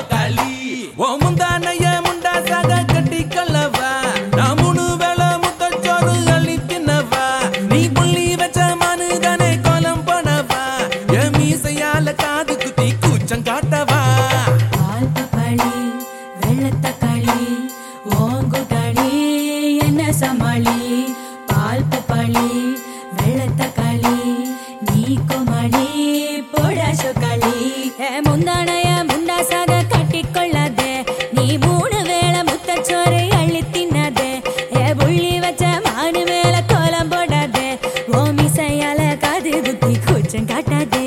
களி ஓ முந்தானைய முண்டா சாக கட்டி கல்லவா நான் மூணு வேளை முத்தச்சோறு அள்ளி தின்னவா நீ புள்ளி வச்ச மனுதனை கோலம் போனவா என் மீசையால காது குத்தி கூச்சம் காட்டவா பால் பப்பாளி வெள்ளத்தக்காளி ஓங்குட்டாளி என்ன சமாளி பால் பப்பாளி வெள்ளத்தக்காளி நீ கோமாளி போடா சொக்காளி முந்தானைய முண்டாசாக கட்டிக்கொள்ளாதே நீ மூணு வேளை முத்தச்சோறு அள்ளி தின்னாதே ஏ புள்ளி வச்ச மானு மேல கோலம் போடாதே ஓ மிசையால காது குத்தி கூச்சம் காட்டாதே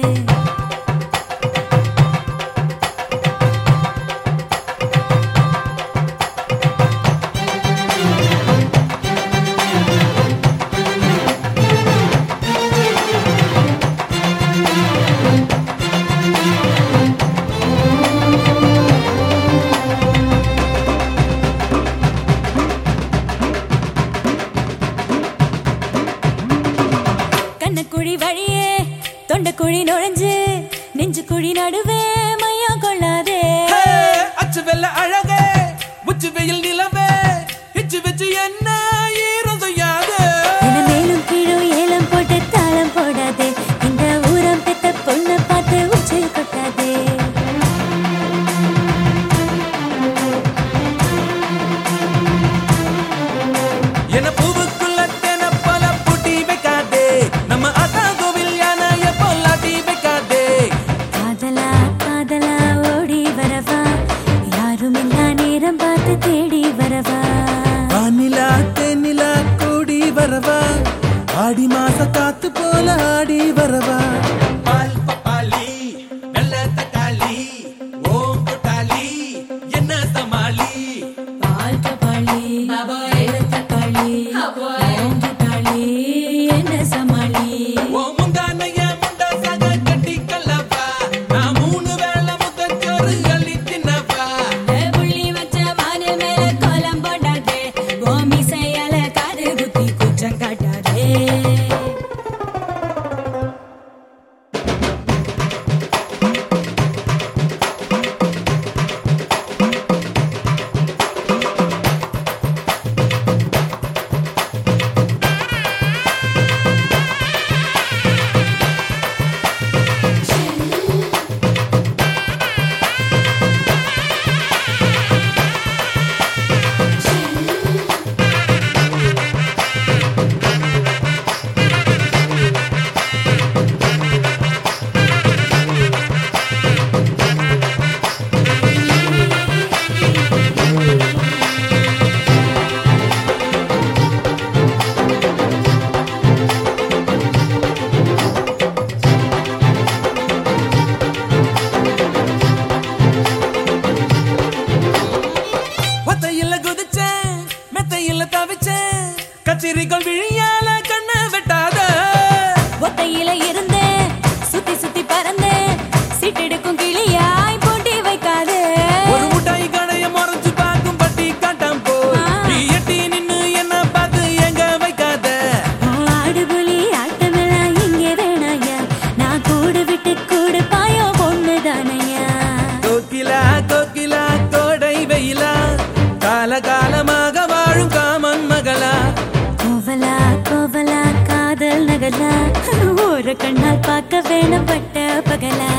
கண்ணக்குழி வழியே தொண்டக்குழி நுழைஞ்சு நெஞ்சு குழி நடுவே மையம் கொள்ளாதே ஹே, அச்சு வெள்ள அழகே உச்சு வெயில் நிலவே இச்சு வச்சு என்ன ஈரதையாது என மேலும் கீழும் ஏலம் போட்டு தாளம் போடாதே இந்த ஊரம் பெத்த பொண்ணை பார்த்து உச்சி கொட்டாதே என பூவுக்குள்ள தென பல பூட்டி வைக்காதே நம்ம அத்தா கோவில் யானைய பொல்லாட்டி வைக்காதே காதலா காதலா ஓடி வரவா யாரும் இல்லா நேரம் பார்த்து தேடி வரவா வானிலா தென்னிலா கூடி வரவா ஆடி மாச காத்து போல ஆடி வரவா பால் பப்பாளி வெள்ள தக்காளி ஓம் கொட்டாளி என்ன சமாளி பால் பப்பாளி வெள்ளத்தக்காளி ஓங்குட்டாளி என்ன சமாளி ஓ முந்தானைய முண்டா சாக கட்டி கல்லவா நான் மூணு வேளை முத்தச்சோறு அள்ளி தின்னவா புள்ளி வச்ச மானு மேல கோலம் போடாதே ஓ மிசையால காது குத்தி குச்சம் காட்டாதே ஒத்தையில குதிச்சேன் மெத்தையில தவிச்சேன் கச்சேரிகள் விழியால கண்ணை வெட்டாத ஒத்தையில இருந்தே சுத்தி சுத்தி பறந்தே சிட்டெடுக்கும் கிளியாய் போட்டி வைக்காதே ஒரு முட்டாய் கடைய மறைச்சு பார்க்கும் பட்டி காட்டாம் போ நீ எட்டி நின்னு என்ன பார்த்து எங்க வைக்காத ஆடுபுலி ஆட்டமெல்லாம் இங்கே வேணாயா நான் கூடு விட்டு கூடு பாயோ பொண்ணுதானையா கோகிலா கோகிலா கோடை வெயிலா கால காலமாக வாழும் காமன் மகளா கோவலா கோவலா காதல் நகலா ஒரு கண்ணால் பார்க்க வேணும் பட்ட பகலா